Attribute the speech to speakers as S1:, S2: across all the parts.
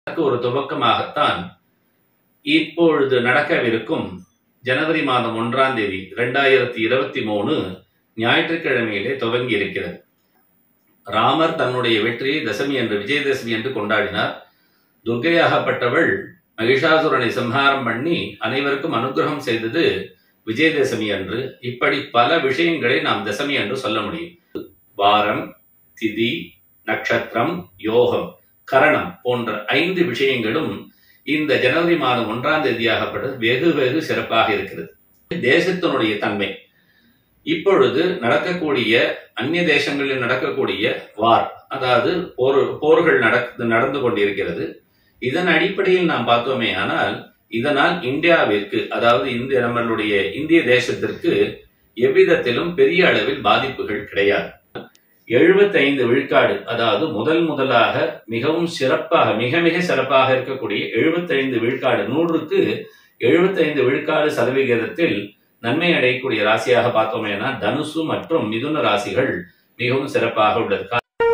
S1: அதற்கு ஒரு துவக்கமாகத்தான் இப்பொழுது நடக்கவிருக்கும் ஜனவரி மாதம் ஒன்றாம் தேதி இரண்டாயிரத்தி இருபத்தி மூணு ஞாயிற்றுக்கிழமையிலே துவங்கி இருக்கிறது ராமர் தன்னுடைய வெற்றியை தசமி என்று விஜயதசமி என்று கொண்டாடினார் துர்கையாகப்பட்டவள் மகிஷாசுரனை சம்ஹாரம் பண்ணி அனைவருக்கும் அனுகிரகம் செய்தது விஜயதசமி அன்று இப்படி பல விஷயங்களை நாம் தசமி என்று சொல்ல முடியும் வாரம் திதி நட்சத்திரம் யோகம் கரணம் போன்ற ஐந்து விஷயங்களும் இந்த ஜனவரி மாதம் ஒன்றாம் தேதியாகப்பட்டது வெகு வெகு சிறப்பாக இருக்கிறது தேசத்தினுடைய தன்மை இப்பொழுது நடக்கக்கூடிய அந்நிய தேசங்களில் நடக்கக்கூடிய வார் அதாவது போர் போர்கள் நடந்து நடந்து கொண்டிருக்கிறது இதன் அடிப்படையில் நாம் பார்த்தோமே ஆனால் இதனால் இந்தியாவிற்கு அதாவது இந்திய நம்மளுடைய இந்திய தேசத்திற்கு எவ்விதத்திலும் பெரிய அளவில் பாதிப்புகள் கிடையாது எழுபத்தைந்து விழுக்காடு அதாவது முதல் முதலாக மிகவும் சிறப்பாக மிக மிக சிறப்பாக இருக்கக்கூடிய எழுபத்தைந்து விழுக்காடு நூறுக்கு எழுபத்தைந்து விழுக்காடு சதவிகிதத்தில் நன்மை அடையக்கூடிய ராசியாக பார்த்தோமேனா தனுசு மற்றும் மிதுன ராசிகள் மிகவும் சிறப்பாக உள்ளது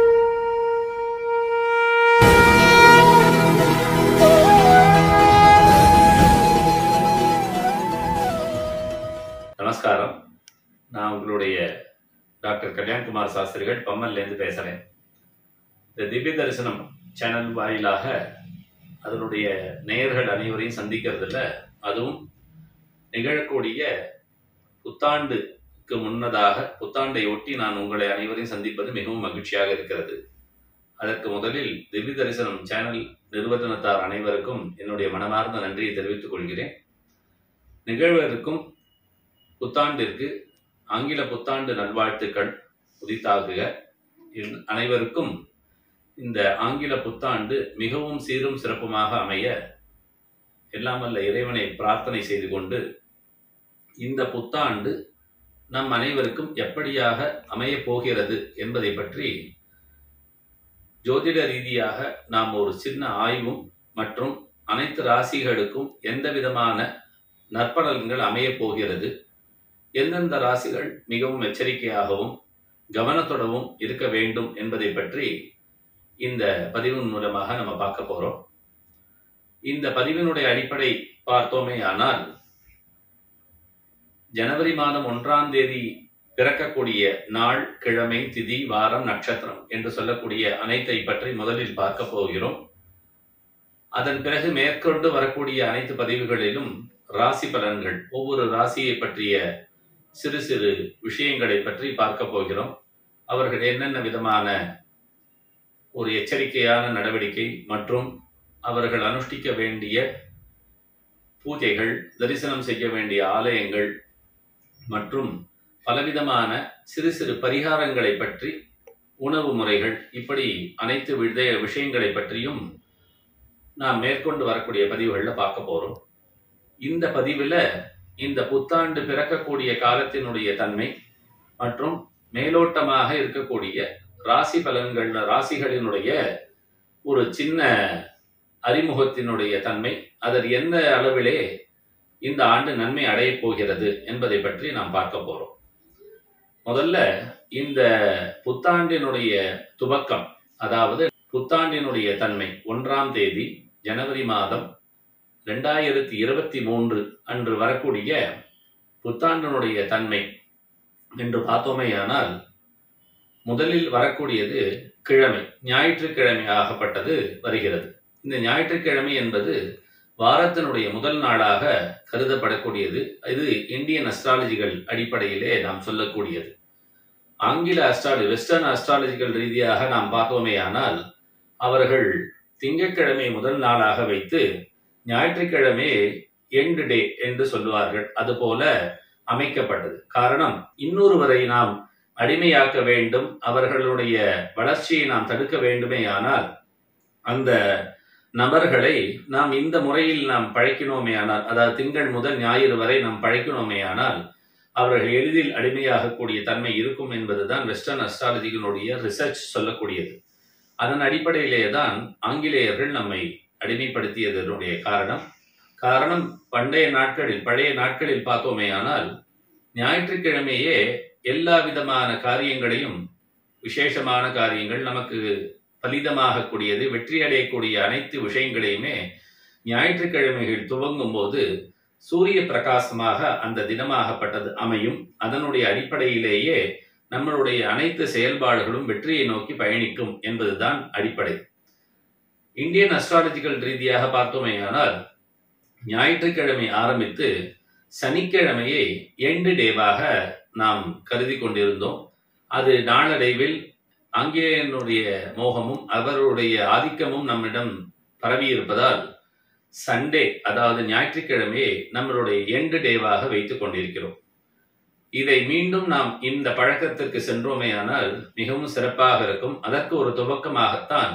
S1: நமஸ்காரம் நான் உங்களுடைய டாக்டர் கல்யாண்குமார் சாஸ்திரிகள் பம்மல்லேருந்து பேசுகிறேன் இந்த திவ்ய தரிசனம் சேனல் வாயிலாக அதனுடைய நேயர்கள் அனைவரையும் சந்திக்கிறதுல அதுவும் நிகழக்கூடிய புத்தாண்டுக்கு முன்னதாக புத்தாண்டை ஒட்டி நான் உங்களை அனைவரையும் சந்திப்பது மிகவும் மகிழ்ச்சியாக இருக்கிறது அதற்கு முதலில் திவ்ய தரிசனம் சேனல் நிறுவனத்தார் அனைவருக்கும் என்னுடைய மனமார்ந்த நன்றியை தெரிவித்துக் கொள்கிறேன் நிகழ்வதற்கும் புத்தாண்டிற்கு ஆங்கில புத்தாண்டு நல்வாழ்த்துக்கள் உதித்தாகுக இன் அனைவருக்கும் இந்த ஆங்கில புத்தாண்டு மிகவும் சீரும் சிறப்புமாக அமைய எல்லாமல்ல இறைவனை பிரார்த்தனை செய்து கொண்டு இந்த புத்தாண்டு நம் அனைவருக்கும் எப்படியாக அமையப் போகிறது என்பதை பற்றி ஜோதிட ரீதியாக நாம் ஒரு சின்ன ஆய்வும் மற்றும் அனைத்து ராசிகளுக்கும் எந்த விதமான நற்பலன்கள் அமையப் போகிறது எந்தெந்த ராசிகள் மிகவும் எச்சரிக்கையாகவும் கவனத்துடவும் இருக்க வேண்டும் என்பதை பற்றி இந்த பதிவின் மூலமாக நம்ம பார்க்க போறோம் இந்த பதிவினுடைய அடிப்படை பார்த்தோமே ஆனால் ஜனவரி மாதம் ஒன்றாம் தேதி பிறக்கக்கூடிய நாள் கிழமை திதி வாரம் நட்சத்திரம் என்று சொல்லக்கூடிய அனைத்தை பற்றி முதலில் பார்க்க போகிறோம் அதன் பிறகு மேற்கொண்டு வரக்கூடிய அனைத்து பதிவுகளிலும் ராசி பலன்கள் ஒவ்வொரு ராசியை பற்றிய சிறு சிறு விஷயங்களை பற்றி பார்க்க போகிறோம் அவர்கள் என்னென்ன விதமான ஒரு எச்சரிக்கையான நடவடிக்கை மற்றும் அவர்கள் அனுஷ்டிக்க வேண்டிய பூஜைகள் தரிசனம் செய்ய வேண்டிய ஆலயங்கள் மற்றும் பலவிதமான சிறு சிறு பரிகாரங்களை பற்றி உணவு முறைகள் இப்படி அனைத்து வித விஷயங்களை பற்றியும் நாம் மேற்கொண்டு வரக்கூடிய பதிவுகளில் பார்க்க போறோம் இந்த பதிவில் இந்த புத்தாண்டு பிறக்கக்கூடிய காலத்தினுடைய தன்மை மற்றும் மேலோட்டமாக இருக்கக்கூடிய ராசி பலன்கள் ராசிகளினுடைய ஒரு சின்ன அறிமுகத்தினுடைய தன்மை அதற்கு எந்த அளவிலே இந்த ஆண்டு நன்மை அடையப் போகிறது என்பதை பற்றி நாம் பார்க்க போறோம் முதல்ல இந்த புத்தாண்டினுடைய துவக்கம் அதாவது புத்தாண்டினுடைய தன்மை ஒன்றாம் தேதி ஜனவரி மாதம் ரெண்டாயிரத்தி இருபத்தி மூன்று அன்று வரக்கூடிய புத்தாண்டினுடைய தன்மை என்று பார்த்தோமேயானால் முதலில் வரக்கூடியது கிழமை ஞாயிற்றுக்கிழமை ஆகப்பட்டது வருகிறது இந்த ஞாயிற்றுக்கிழமை என்பது வாரத்தினுடைய முதல் நாளாக கருதப்படக்கூடியது இது இந்தியன் அஸ்ட்ராலஜிகள் அடிப்படையிலே நாம் சொல்லக்கூடியது ஆங்கில அஸ்ட்ராலஜி வெஸ்டர்ன் அஸ்ட்ராலஜிக்கல் ரீதியாக நாம் பார்த்தோமே ஆனால் அவர்கள் திங்கட்கிழமை முதல் நாளாக வைத்து ஞாயிற்றுக்கிழமை எண்டு டே என்று சொல்லுவார்கள் அதுபோல அமைக்கப்பட்டது காரணம் இன்னொருவரை நாம் அடிமையாக்க வேண்டும் அவர்களுடைய வளர்ச்சியை நாம் தடுக்க வேண்டுமே ஆனால் அந்த நபர்களை நாம் இந்த முறையில் நாம் பழைக்கினோமே ஆனால் அதாவது திங்கள் முதல் ஞாயிறு வரை நாம் பழைக்கணுமே ஆனால் அவர்கள் எளிதில் அடிமையாகக்கூடிய தன்மை இருக்கும் என்பதுதான் வெஸ்டர்ன் அஸ்ட்ராலஜிகளுடைய ரிசர்ச் சொல்லக்கூடியது அதன் அடிப்படையிலே தான் ஆங்கிலேயர்கள் நம்மை அடிமைப்படுத்தியதனுடைய காரணம் காரணம் பண்டைய நாட்களில் பழைய நாட்களில் பார்த்தோமே ஆனால் ஞாயிற்றுக்கிழமையே எல்லா விதமான காரியங்களையும் விசேஷமான காரியங்கள் நமக்கு பலிதமாக கூடியது வெற்றி அடையக்கூடிய அனைத்து விஷயங்களையுமே ஞாயிற்றுக்கிழமைகள் துவங்கும் போது சூரிய பிரகாசமாக அந்த தினமாகப்பட்டது அமையும் அதனுடைய அடிப்படையிலேயே நம்மளுடைய அனைத்து செயல்பாடுகளும் வெற்றியை நோக்கி பயணிக்கும் என்பதுதான் அடிப்படை இந்தியன் அஸ்ட்ராலஜிக்கல் ரீதியாக பார்த்தோமேயானால் ஞாயிற்றுக்கிழமை ஆரம்பித்து சனிக்கிழமையை எண்டு டேவாக நாம் கருதி கொண்டிருந்தோம் அது நாளடைவில் ஆங்கிலேயனுடைய மோகமும் அவருடைய ஆதிக்கமும் நம்மிடம் பரவி இருப்பதால் சண்டே அதாவது ஞாயிற்றுக்கிழமையை நம்மளுடைய எண்டு டேவாக வைத்துக் கொண்டிருக்கிறோம் இதை மீண்டும் நாம் இந்த பழக்கத்திற்கு சென்றோமேயானால் மிகவும் சிறப்பாக இருக்கும் அதற்கு ஒரு துவக்கமாகத்தான்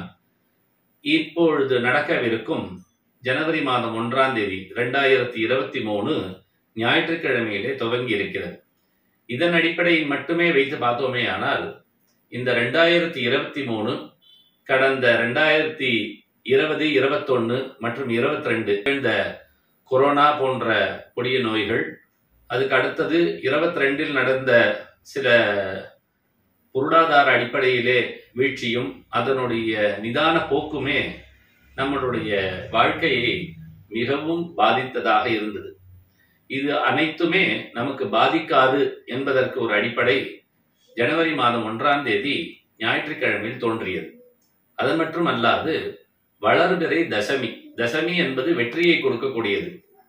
S1: இப்பொழுது நடக்கவிருக்கும் ஜனவரி மாதம் ஒன்றாம் தேதி இரண்டாயிரத்தி இருபத்தி மூணு ஞாயிற்றுக்கிழமையிலே துவங்கி இருக்கிறது இதன் அடிப்படையில் மட்டுமே வைத்து பார்த்தோமே ஆனால் இந்த ரெண்டாயிரத்தி இருபத்தி மூணு கடந்த ரெண்டாயிரத்தி இருபது இருபத்தொன்னு மற்றும் இருபத்தி ரெண்டு இந்த கொரோனா போன்ற கொடிய நோய்கள் அதுக்கு அடுத்தது இருபத்தி ரெண்டில் நடந்த சில பொருளாதார அடிப்படையிலே வீழ்ச்சியும் அதனுடைய நிதான போக்குமே நம்மளுடைய வாழ்க்கையை மிகவும் பாதித்ததாக இருந்தது இது அனைத்துமே நமக்கு பாதிக்காது என்பதற்கு ஒரு அடிப்படை ஜனவரி மாதம் ஒன்றாம் தேதி ஞாயிற்றுக்கிழமையில் தோன்றியது அது மட்டும் அல்லாது வளர்பிறை தசமி தசமி என்பது வெற்றியை கொடுக்கக்கூடியது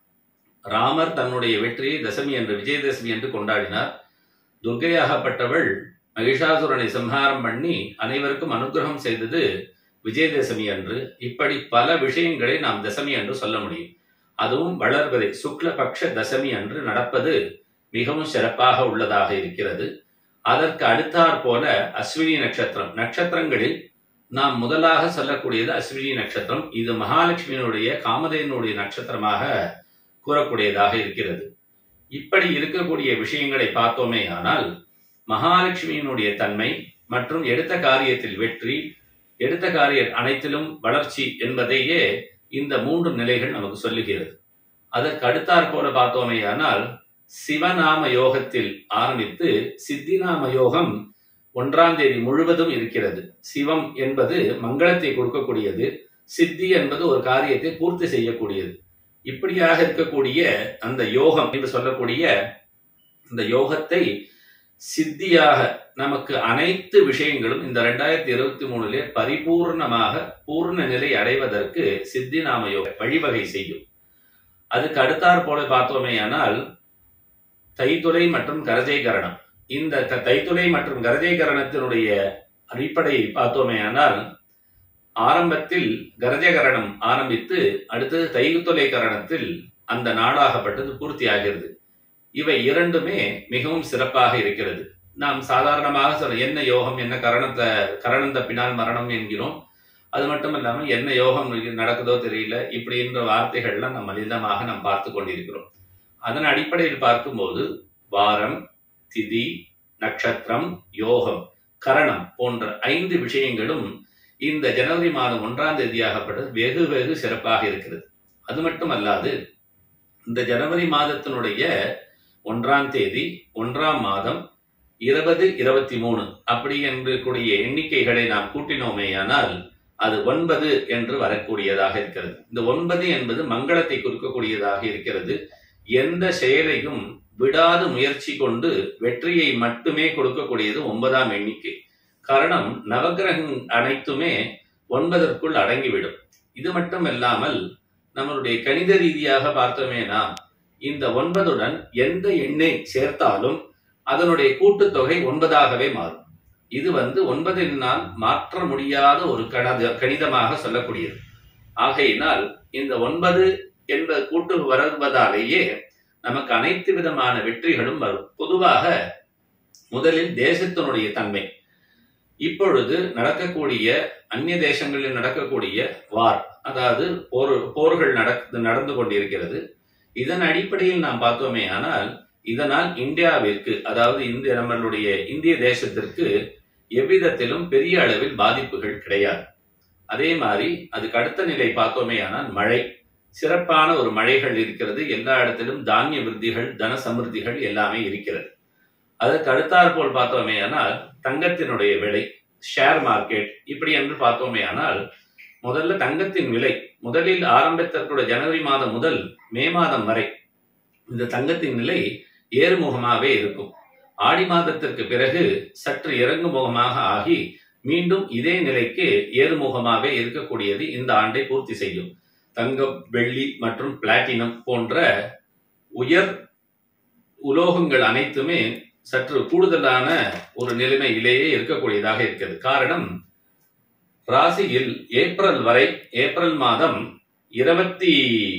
S1: ராமர் தன்னுடைய வெற்றியை தசமி என்று விஜயதசமி என்று கொண்டாடினார் துர்கையாகப்பட்டவள் மகிஷாசுரனை சம்ஹாரம் பண்ணி அனைவருக்கும் அனுகிரகம் செய்தது விஜயதசமி அன்று இப்படி பல விஷயங்களை நாம் தசமி என்று சொல்ல முடியும் அதுவும் வளர்வதை சுக்லபக்ஷ தசமி அன்று நடப்பது மிகவும் சிறப்பாக உள்ளதாக இருக்கிறது அதற்கு அடுத்தாற் போல அஸ்வினி நட்சத்திரம் நட்சத்திரங்களில் நாம் முதலாக சொல்லக்கூடியது அஸ்வினி நட்சத்திரம் இது மகாலட்சுமியினுடைய காமதேனுடைய நட்சத்திரமாக கூறக்கூடியதாக இருக்கிறது இப்படி இருக்கக்கூடிய விஷயங்களை பார்த்தோமே ஆனால் மகாலட்சுமியினுடைய தன்மை மற்றும் எடுத்த காரியத்தில் வெற்றி எடுத்த காரிய அனைத்திலும் வளர்ச்சி என்பதையே இந்த மூன்று நிலைகள் நமக்கு சொல்லுகிறது அதற்கு அடுத்தாற் போல பார்த்தோமே ஆனால் சிவநாம யோகத்தில் ஆரம்பித்து சித்திநாம யோகம் ஒன்றாம் தேதி முழுவதும் இருக்கிறது சிவம் என்பது மங்களத்தை கொடுக்கக்கூடியது சித்தி என்பது ஒரு காரியத்தை பூர்த்தி செய்யக்கூடியது இப்படியாக இருக்கக்கூடிய அந்த யோகம் என்று சொல்லக்கூடிய இந்த யோகத்தை சித்தியாக நமக்கு அனைத்து விஷயங்களும் இந்த ரெண்டாயிரத்தி இருபத்தி மூணுலே பரிபூர்ணமாக பூர்ண நிலை அடைவதற்கு சித்தி நாம யோக வழிவகை செய்யும் அதுக்கு அடுத்தாற் போல பார்த்தோமேயானால் தைத்துளை மற்றும் கரஜைகரணம் இந்த க- தைத்துளை மற்றும் கரஜைகரணத்தினுடைய அடிப்படையை பார்த்தோமேயானால் ஆரம்பத்தில் கரஜகரணம் ஆரம்பித்து அடுத்தது தைத்துளை கரணத்தில் அந்த நாளாகப்பட்டது பூர்த்தி ஆகிறது இவை இரண்டுமே மிகவும் சிறப்பாக இருக்கிறது நாம் சாதாரணமாக சொல்ல என்ன யோகம் என்ன கரணத்தை கரணம் தப்பினால் மரணம் என்கிறோம் அது மட்டும் இல்லாமல் என்ன யோகம் நடக்குதோ தெரியல இப்படின்ற வார்த்தைகள்லாம் நம்ம மனிதமாக நாம் பார்த்து கொண்டிருக்கிறோம் அதன் அடிப்படையில் பார்க்கும்போது வாரம் திதி நட்சத்திரம் யோகம் கரணம் போன்ற ஐந்து விஷயங்களும் இந்த ஜனவரி மாதம் ஒன்றாம் தேதியாகப்பட்டது வெகு வெகு சிறப்பாக இருக்கிறது அது மட்டும் அல்லாது இந்த ஜனவரி மாதத்தினுடைய ஒன்றாம் தேதி ஒன்றாம் மாதம் இருபது இருபத்தி மூணு அப்படி என்று கூடிய எண்ணிக்கைகளை நாம் கூட்டினோமேயானால் அது ஒன்பது என்று வரக்கூடியதாக இருக்கிறது இந்த ஒன்பது என்பது மங்களத்தை குறிக்கக்கூடியதாக இருக்கிறது எந்த செயலையும் விடாது முயற்சி கொண்டு வெற்றியை மட்டுமே கொடுக்கக்கூடியது ஒன்பதாம் எண்ணிக்கை காரணம் நவக்கிரகம் அனைத்துமே ஒன்பதற்குள் அடங்கிவிடும் இது மட்டும் இல்லாமல் நம்மளுடைய கணித ரீதியாக பார்த்தோமேனா இந்த ஒன்பதுடன் எந்த எண்ணை சேர்த்தாலும் அதனுடைய கூட்டுத்தொகை ஒன்பதாகவே மாறும் இது வந்து ஒன்பதினால் மாற்ற முடியாத ஒரு கணத கணிதமாக சொல்லக்கூடியது ஆகையினால் இந்த ஒன்பது என்ற கூட்டு வருவதாலேயே நமக்கு அனைத்து விதமான வெற்றிகளும் வரும் பொதுவாக முதலில் தேசத்தினுடைய தன்மை இப்பொழுது நடக்கக்கூடிய அந்நிய தேசங்களில் நடக்கக்கூடிய வார் அதாவது போர் போர்கள் நடந்து நடந்து கொண்டிருக்கிறது இதன் அடிப்படையில் நாம் பார்த்தோமே ஆனால் இதனால் இந்தியாவிற்கு அதாவது இந்திய நம்மளுடைய இந்திய தேசத்திற்கு எவ்விதத்திலும் பெரிய அளவில் பாதிப்புகள் கிடையாது அதே மாதிரி அதுக்கு அடுத்த நிலை பார்த்தோமே ஆனால் மழை சிறப்பான ஒரு மழைகள் இருக்கிறது எல்லா இடத்திலும் தானிய விருத்திகள் தன சமிருத்திகள் எல்லாமே இருக்கிறது அதற்கு அடுத்தாற் போல் பார்த்தோமே ஆனால் தங்கத்தினுடைய விலை ஷேர் மார்க்கெட் இப்படி என்று பார்த்தோமே ஆனால் முதல்ல தங்கத்தின் விலை முதலில் ஆரம்பித்திருக்கிற ஜனவரி மாதம் முதல் மே மாதம் வரை இந்த தங்கத்தின் நிலை ஏறுமுகமாகவே இருக்கும் ஆடி மாதத்திற்கு பிறகு சற்று இறங்குமுகமாக ஆகி மீண்டும் இதே நிலைக்கு ஏறுமுகமாகவே இருக்கக்கூடியது இந்த ஆண்டை பூர்த்தி செய்யும் தங்கம் வெள்ளி மற்றும் பிளாட்டினம் போன்ற உயர் உலோகங்கள் அனைத்துமே சற்று கூடுதலான ஒரு நிலைமையிலேயே இருக்கக்கூடியதாக இருக்கிறது காரணம் ராசியில் ஏப்ரல் வரை ஏப்ரல் மாதம் இருபத்தி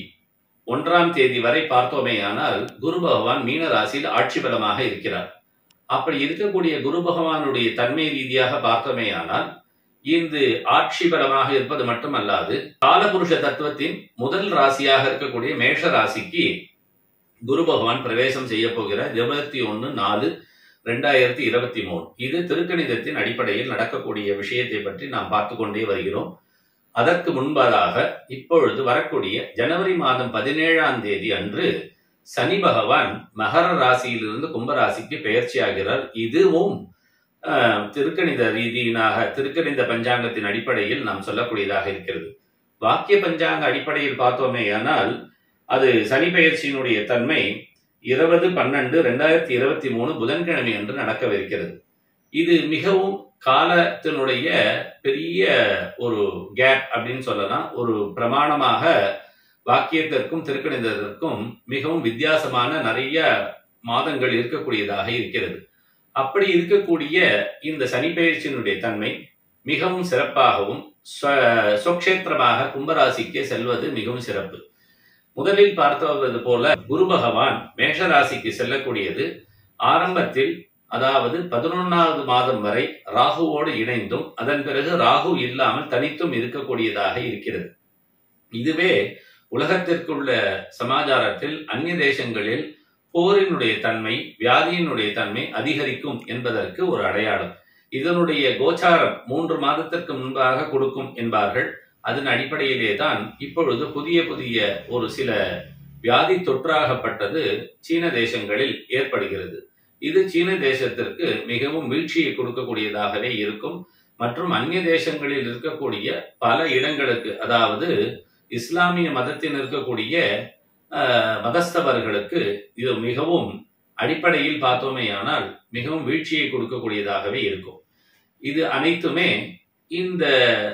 S1: ஒன்றாம் தேதி வரை பார்த்தோமேயானால் குரு பகவான் மீன ராசியில் ஆட்சி பலமாக இருக்கிறார் அப்படி இருக்கக்கூடிய குரு பகவானுடைய தன்மை ரீதியாக பார்த்தோமேயானால் இந்த ஆட்சி பலமாக இருப்பது மட்டுமல்லாது காலபுருஷ தத்துவத்தின் முதல் ராசியாக இருக்கக்கூடிய மேஷ ராசிக்கு குரு பகவான் பிரவேசம் செய்ய போகிறார் இருபத்தி ஒன்னு நாலு ரெண்டாயிரத்தி இருபத்தி மூணு இது திருக்கணிதத்தின் அடிப்படையில் நடக்கக்கூடிய விஷயத்தை பற்றி நாம் பார்த்து கொண்டே வருகிறோம் அதற்கு முன்பதாக இப்பொழுது வரக்கூடிய ஜனவரி மாதம் பதினேழாம் தேதி அன்று சனி பகவான் மகர ராசியிலிருந்து கும்பராசிக்கு பெயர்ச்சியாகிறார் இதுவும் ஆஹ், திருக்கணித ரீதியினாக திருக்கணித பஞ்சாங்கத்தின் அடிப்படையில் நாம் சொல்லக்கூடியதாக இருக்கிறது வாக்கிய பஞ்சாங்க அடிப்படையில் பார்த்தோமே ஆனால் அது சனி பெயர்ச்சியினுடைய தன்மை இருபது பன்னெண்டு ரெண்டாயிரத்தி இருபத்தி மூணு புதன்கிழமை அன்று நடக்கவிருக்கிறது இது மிகவும் காலத்தினுடைய பெரிய ஒரு கேப் அப்படின்னு சொல்லலாம் ஒரு பிரமாணமாக வாக்கியத்திற்கும் திருக்கணிதத்திற்கும் மிகவும் வித்தியாசமான நிறைய மாதங்கள் இருக்கக்கூடியதாக இருக்கிறது அப்படி இருக்கக்கூடிய இந்த சனி பெயர்ச்சியினுடைய தன்மை மிகவும் சிறப்பாகவும் ஸ்வ- சொக்ஷேத்திரமாக கும்பராசிக்கு செல்வது மிகவும் சிறப்பு முதலில் பார்த்தது போல குரு பகவான் மேஷ ராசிக்கு செல்லக்கூடியது ஆரம்பத்தில் அதாவது பதினொன்னாவது மாதம் வரை ராகுவோடு இணைந்தும் அதன் பிறகு ராகு இல்லாமல் தனித்தும் இருக்கக்கூடியதாக இருக்கிறது இதுவே உலகத்திற்குள்ள சமாச்சாரத்தில் அந்நிய தேசங்களில் போரினுடைய தன்மை வியாதியினுடைய தன்மை அதிகரிக்கும் என்பதற்கு ஒரு அடையாளம் இதனுடைய கோச்சாரம் மூன்று மாதத்திற்கு முன்பாக கொடுக்கும் என்பார்கள் அதன் அடிப்படையிலே தான் இப்பொழுது புதிய புதிய ஒரு சில வியாதி தொற்றாகப்பட்டது சீன தேசங்களில் ஏற்படுகிறது இது சீன தேசத்திற்கு மிகவும் வீழ்ச்சியை கொடுக்கக்கூடியதாகவே இருக்கும் மற்றும் அந்நிய தேசங்களில் இருக்கக்கூடிய பல இடங்களுக்கு அதாவது இஸ்லாமிய மதத்தில் இருக்கக்கூடிய அஹ், மதஸ்தவர்களுக்கு இது மிகவும் அடிப்படையில் பார்த்தோமேயானால் மிகவும் வீழ்ச்சியை கொடுக்கக்கூடியதாகவே இருக்கும் இது அனைத்துமே இந்த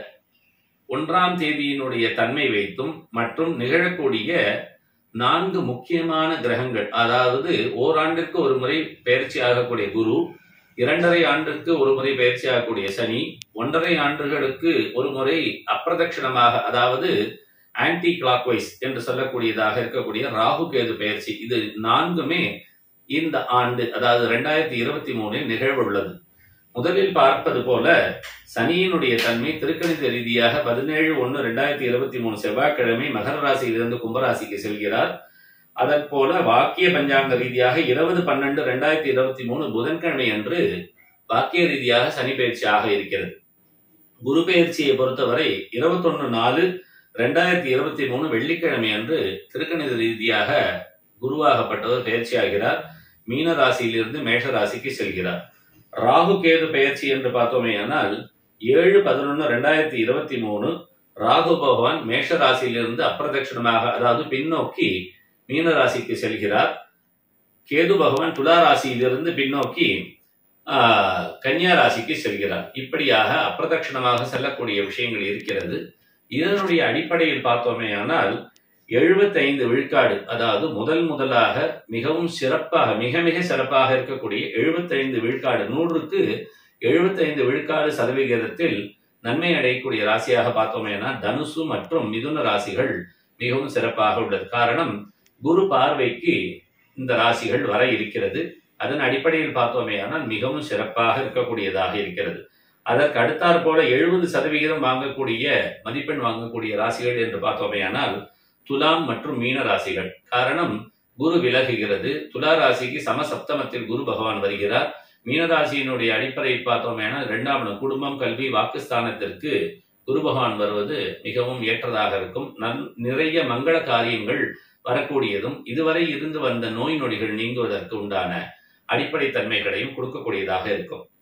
S1: ஒன்றாம் தேதியினுடைய தன்மை வைத்தும் மற்றும் நிகழக்கூடிய நான்கு முக்கியமான கிரகங்கள் அதாவது ஓராண்டிற்கு ஒரு முறை பயிற்சி ஆகக்கூடிய குரு இரண்டரை ஆண்டுக்கு ஒரு முறை பயிற்சி ஆகக்கூடிய சனி ஒன்றரை ஆண்டுகளுக்கு ஒரு முறை அப்பிரதட்சிணமாக அதாவது ஆன்டி கிளாக்வைஸ் என்று சொல்லக்கூடியதாக இருக்கக்கூடிய ராகு கேது பயிற்சி இது நான்குமே இந்த ஆண்டு அதாவது ரெண்டாயிரத்தி இருபத்தி மூணில் நிகழ்வுள்ளது முதலில் பார்ப்பது போல சனியினுடைய தன்மை திருக்கணித ரீதியாக பதினேழு ஒன்று ரெண்டாயிரத்தி இருபத்தி மூணு செவ்வாய்க்கிழமை மகர ராசியிலிருந்து கும்பராசிக்கு செல்கிறார் அதன் போல வாக்கிய பஞ்சாங்க ரீதியாக இருபது பன்னெண்டு ரெண்டாயிரத்தி இருபத்தி மூணு புதன்கிழமை அன்று வாக்கிய ரீதியாக சனி பயிற்சியாக இருக்கிறது குரு பயிற்சியை பொறுத்தவரை இருபத்தொன்னு நாலு ரெண்டாயிரத்தி இருபத்தி மூணு வெள்ளிக்கிழமை அன்று திருக்கணித ரீதியாக குருவாகப்பட்டவர் பயிற்சியாகிறார் மீன ராசியிலிருந்து மேஷ ராசிக்கு செல்கிறார் ராகு கேது பயிற்சி என்று பார்த்தோமேயானால் ஏழு பதினொன்று ரெண்டாயிரத்தி இருபத்தி மூணு ராகு பகவான் மேஷ ராசியிலிருந்து அப்பிரதட்சிணமாக அதாவது பின்னோக்கி மீன ராசிக்கு செல்கிறார் கேது பகவான் துலா ராசியிலிருந்து பின்னோக்கி ஆஹ், கன்னியா ராசிக்கு செல்கிறார் இப்படியாக அப்பிரதட்சிணமாக செல்லக்கூடிய விஷயங்கள் இருக்கிறது இதனுடைய அடிப்படையில் பார்த்தோமேயானால் எழுபத்தைந்து விழுக்காடு அதாவது முதல் முதலாக மிகவும் சிறப்பாக மிக மிக சிறப்பாக இருக்கக்கூடிய எழுபத்தைந்து விழுக்காடு நூறுக்கு எழுபத்தைந்து விழுக்காடு சதவிகிதத்தில் நன்மை அடையக்கூடிய ராசியாக பார்த்தோமேனா தனுசு மற்றும் மிதுன ராசிகள் மிகவும் சிறப்பாக உள்ளது காரணம் குரு பார்வைக்கு இந்த ராசிகள் வர இருக்கிறது அதன் அடிப்படையில் பார்த்தோமேயானால் மிகவும் சிறப்பாக இருக்கக்கூடியதாக இருக்கிறது அதற்கு அடுத்தாற் போல எழுபது சதவிகிதம் வாங்கக்கூடிய மதிப்பெண் வாங்கக்கூடிய ராசிகள் என்று பார்த்தோமேயானால் துலாம் மற்றும் மீன ராசிகள் காரணம் குரு விலகுகிறது துலா ராசிக்கு சமசப்தமத்தில் குரு பகவான் வருகிறார் மீனராசியினுடைய அடிப்படையில் பார்த்தோமேனா இரண்டாம் இடம் குடும்பம் கல்வி வாக்குஸ்தானத்திற்கு குரு பகவான் வருவது மிகவும் ஏற்றதாக இருக்கும் நன் நிறைய மங்கள காரியங்கள் வரக்கூடியதும் இதுவரை இருந்து வந்த நோய் நொடிகள் நீங்குவதற்கு உண்டான அடிப்படை தன்மைகளையும் கொடுக்கக்கூடியதாக இருக்கும்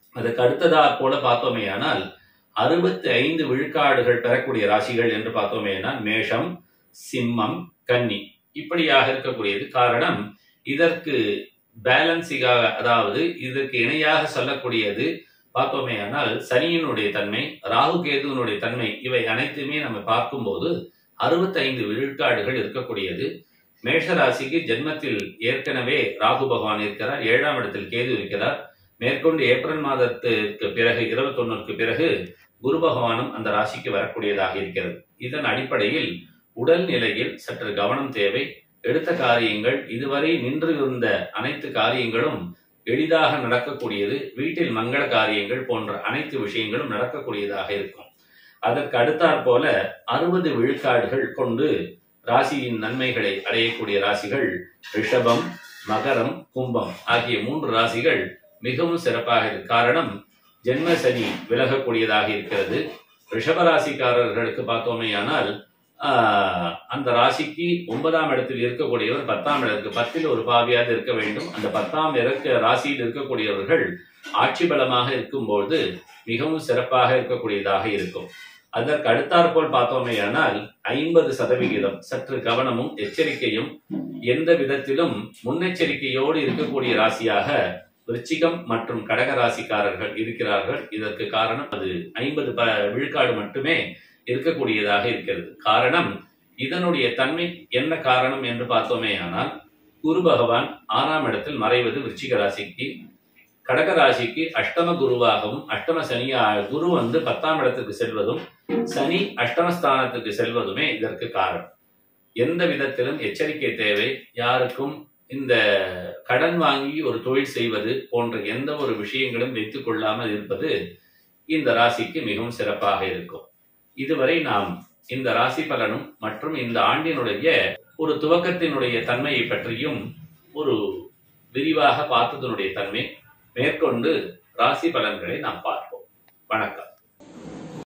S1: அதுக்கு அடுத்ததா போல பார்த்தோமேயானால் அறுபத்தி ஐந்து விழுக்காடுகள் பெறக்கூடிய ராசிகள் என்று பார்த்தோமேயானால் மேஷம் சிம்மம் கன்னி இப்படியாக இருக்கக்கூடியது காரணம் இதற்கு பேலன்சிங்காக அதாவது இதற்கு இணையாக சொல்லக்கூடியது பார்த்தோமேயானால் சனியினுடைய தன்மை ராகு கேதுவினுடைய தன்மை இவை அனைத்துமே நம்ம பார்க்கும்போது அறுபத்தைந்து விழுக்காடுகள் இருக்கக்கூடியது மேஷராசிக்கு ஜென்மத்தில் ஏற்கனவே ராகு பகவான் இருக்கிறார் ஏழாம் இடத்தில் கேது இருக்கிறார் மேற்கொண்டு ஏப்ரல் மாதத்துக்கு பிறகு இருபத்தொன்னுக்கு பிறகு குரு பகவானும் அந்த ராசிக்கு வரக்கூடியதாக இருக்கிறது இதன் அடிப்படையில் உடல் நிலையில் சற்று கவனம் தேவை எடுத்த காரியங்கள் இதுவரை நின்று இருந்த அனைத்து காரியங்களும் எளிதாக நடக்கக்கூடியது வீட்டில் மங்கள காரியங்கள் போன்ற அனைத்து விஷயங்களும் நடக்கக்கூடியதாக இருக்கும் அதற்கு அடுத்தாற் போல அறுபது விழுக்காடுகள் கொண்டு ராசியின் நன்மைகளை அடையக்கூடிய ராசிகள் ரிஷபம் மகரம் கும்பம் ஆகிய மூன்று ராசிகள் மிகவும் சிறப்பாக இருக்கு காரணம் ஜென்ம சனி விலகக்கூடியதாக இருக்கிறது ரிஷபராசிக்காரர்களுக்கு பார்த்தோமேயானால் ஆஹ், அந்த ராசிக்கு ஒன்பதாம் இடத்தில் இருக்கக்கூடியவர் பத்தாம் இடத்துக்கு பத்தில் ஒரு பாவியாக இருக்க வேண்டும் அந்த பத்தாம் இருக்க ராசியில் இருக்கக்கூடியவர்கள் ஆட்சி பலமாக இருக்கும்போது மிகவும் சிறப்பாக இருக்கக்கூடியதாக இருக்கும் அதற்கு அடுத்தாற்போல் பார்த்தோமேயானால் ஐம்பது சதவிகிதம் சற்று கவனமும் எச்சரிக்கையும் எந்த விதத்திலும் முன்னெச்சரிக்கையோடு இருக்கக்கூடிய ராசியாக விருச்சிகம் மற்றும் கடக ராசிக்காரர்கள் இருக்கிறார்கள் இதற்கு காரணம் அது ஐம்பது ப விழுக்காடு மட்டுமே இருக்கக்கூடியதாக இருக்கிறது காரணம் இதனுடைய தன்மை என்ன காரணம் என்று பார்த்தோமே ஆனால் குரு பகவான் ஆறாம் இடத்தில் மறைவது விருச்சிக ராசிக்கு கடக ராசிக்கு அஷ்டம குருவாகவும் அஷ்டம சனியா குரு வந்து பத்தாம் இடத்துக்கு செல்வதும் சனி அஷ்டமஸ்தானத்துக்கு செல்வதுமே இதற்கு காரணம் எந்த விதத்திலும் எச்சரிக்கை தேவை யாருக்கும் இந்த கடன் வாங்கி ஒரு தொழில் செய்வது போன்ற எந்த ஒரு விஷயங்களும் வைத்துக் கொள்ளாமல் இருப்பது இந்த ராசிக்கு மிகவும் சிறப்பாக இருக்கும் இதுவரை நாம் இந்த ராசி பலனும் மற்றும் இந்த ஆண்டினுடைய ஒரு துவக்கத்தினுடைய தன்மையை பற்றியும் ஒரு விரிவாக பார்த்ததனுடைய தன்மை மேற்கொண்டு ராசி பலன்களை நாம் பார்ப்போம் வணக்கம்